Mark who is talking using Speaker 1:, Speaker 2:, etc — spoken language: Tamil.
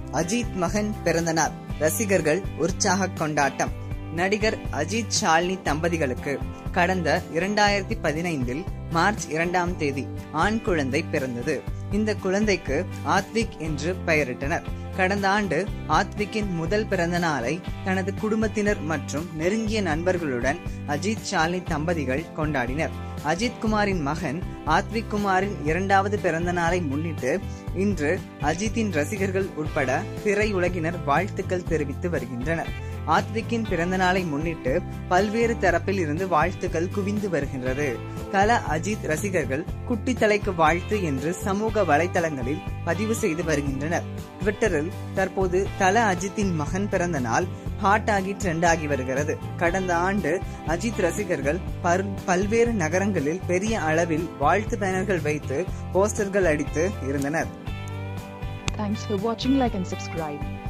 Speaker 1: அஜித் மகன் பிறந்தநாள் ரசிகர்கள் உற்சாக கொண்டாட்டம் நடிகர் அஜித் ஷாலினி தம்பதிகளுக்கு கடந்த இரண்டாயிரத்தி பதினைந்தில் மார்ச் இரண்டாம் தேதி ஆண் குழந்தை பிறந்தது இந்த குழந்தைக்கு ஆத்விக் என்று பெயரிட்டனர் கடந்த ஆண்டு ஆத்விக்கின் முதல் பிறந்த நாளை தனது குடும்பத்தினர் மற்றும் நெருங்கிய நண்பர்களுடன் அஜித் ஷாலினி தம்பதிகள் கொண்டாடினர் அஜித் குமாரின் மகன் ஆத்விக் குமாரின் இரண்டாவது பிறந்த நாளை முன்னிட்டு இன்று அஜித்தின் ரசிகர்கள் உட்பட திரையுலகினர் வாழ்த்துக்கள் தெரிவித்து வருகின்றனர் ஆத்விக்கின் பிறந்த நாளை முன்னிட்டு பல்வேறு தரப்பில் இருந்து வாழ்த்துக்கள் குவிந்து வருகின்றது தல அஜித் ரசிகர்கள் குட்டி தலைக்கு வாழ்த்து என்று சமூக வலைதளங்களில் பதிவு செய்து வருகின்றனர் ட்விட்டரில் தற்போது தல அஜித்தின் மகன் பிறந்த நாள் ஹாட் ஆகி ட்ரெண்ட் ஆகி வருகிறது கடந்த ஆண்டு அஜித் ரசிகர்கள் பல்வேறு நகரங்களில் பெரிய அளவில் வாழ்த்து பேனர்கள் வைத்து போஸ்டர்கள் அடித்து இருந்தனர்
Speaker 2: Thanks for watching like and subscribe.